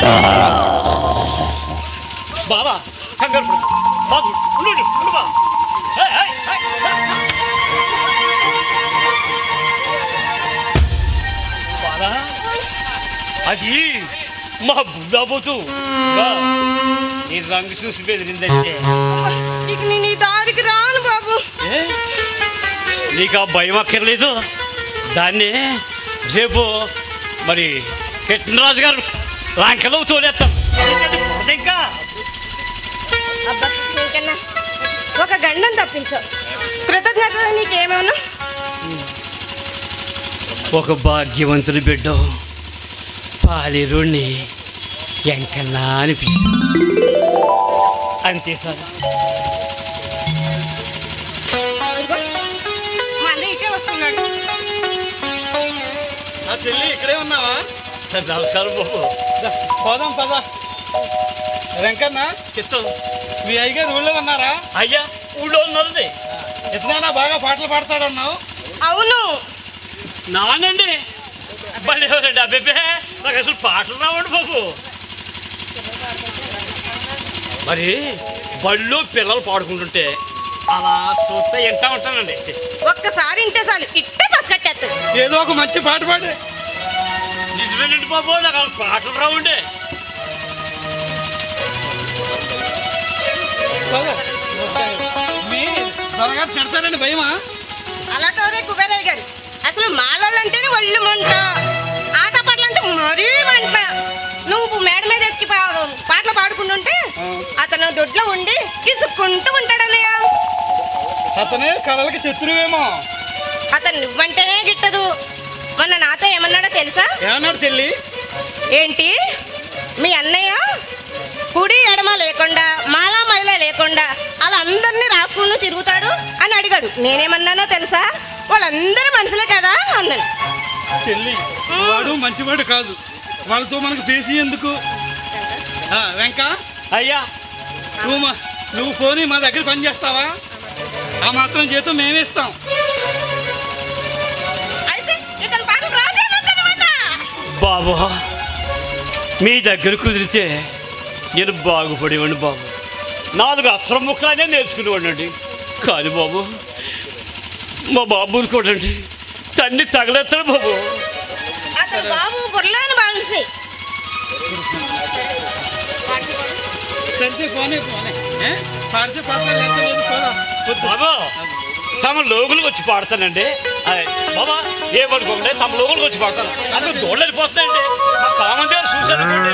బావా కంగారు పడు బాబు ఉండు ఉండు బాబు ఏయ్, ఏయ్, ఏయ్, ఏయ్. బావా అది మా బుడ్డాబోతు బా, నీ రంగు చూసి బెదిరిందంటే ఇక నేను ఈ దారికి రాను బాబు ఏ? నీకు ఆ భయం అక్కర్లేదు దాన్ని రేపు మరి కిట్టనరాజు గారు లంకలో తోలేస్తాం ఎందుకంటే బురద ఇంకా అబ్బా ఇంకన్నా ఒక గండం తప్పించావు కృతజ్ఞత నీకేమన్నా ఒక భాగ్యవంతుడి బిడ్డ పాలేరుణ్ణి ఎంకన్నా అని పిలిచా అంతే సార్ ఇదిగో, మా అన్నయ్య ఇటే వస్తున్నాడు నా చెల్లి ఇక్కడే ఉన్నావా నమస్కారం బాబు దా, పోదాం పద వెంకన్న చెప్తాం మీ అయ్యగారు ఊళ్ళో ఉన్నారా అయ్యా ఊళ్ళో ఉన్నది ఎత్తనా బాగా పాటలు పాడతాడన్నావు అవును నానండి భలేవారండి అబ్బే నాకు అసలు పాటలు రావండి బాబు మరి బళ్ళు పిల్లలు పాడుకుంటుంటే అలా చూస్తే వింటా ఉంటానండి ఒక్కసారి ఇంటే చాలు ఇట్టే బస్ కట్టేస్తాడు ఏదో ఒక మంచి పాట పాడు నిజమేనండి బాబు నాకు అసలు పాటలు రావండి పద. మీ త్వరగా తిడతాడండి భయమా అలాంటోరే కుబేరయ్య గారు అసలు మాలాలంటేనే ఒళ్ళు మంట ఆట పాటలంటే మరీ మంట నువ్వు మేడ మీద ఎక్కి పా- పాటలు పాడుకుంటుంటే అతను దొడ్లో ఉండి ఇసుక్కుంటూ ఉంటాడన్నయ్య అతనే కళలకి శత్రువేమో అతను నువ్వంటేనే గిట్టదు మొన్న నాతో ఏమన్నాడో తెలుసా ఏమన్నాడు చెల్లి ఏంటి మీ అన్నయ్య కుడి ఎడమ లేకుండా మాలా మైల లేకుండా అలా అందరినీ రాసుకుంటూ తిరుగుతాడు అని అడిగాడు నేనేమన్నానో తెలుసా వాళ్ళందరూ మనుషులే కదా అన్నాను చెల్లి వాడు మంచివాడు కాదు వాళ్ళతో మనకు పేసి ఎందుకు ఆ, వెంక అయ్యా నువ్వు మా నువ్వు పోనీ మా దగ్గర పని చేస్తావా ఆ మాత్రం జీతం మేమే ఇస్తాం అయితే ఇతను పాటలు రాజేనమాట బాబు మీ దగ్గర కుదిరితే నేను బాగుపడేవాడిని బాబు నాలుగు అక్షరం ముక్కలనే నేర్చుకునేవాడినండి కానీ బాబు మా బాబు అనుకోడండి తన్ని తగలేస్తాడు బాబు అతను బాబు బుర్రలేని బాగుంది సరితే పోనీ పోనీ ఏ? పాడితే పాడతాడు లేకపోతే లేదు పోదాం వద్దు. బాబు తమ లోగులకు వచ్చి పాడతానండి అదే బాబా ఏమనుకోండి తమ లోగులకు వచ్చి పాడతాను అందులో దోళ్ళు వెళ్ళిపోతున్నాయండి మా కామన్ గారు చూశాను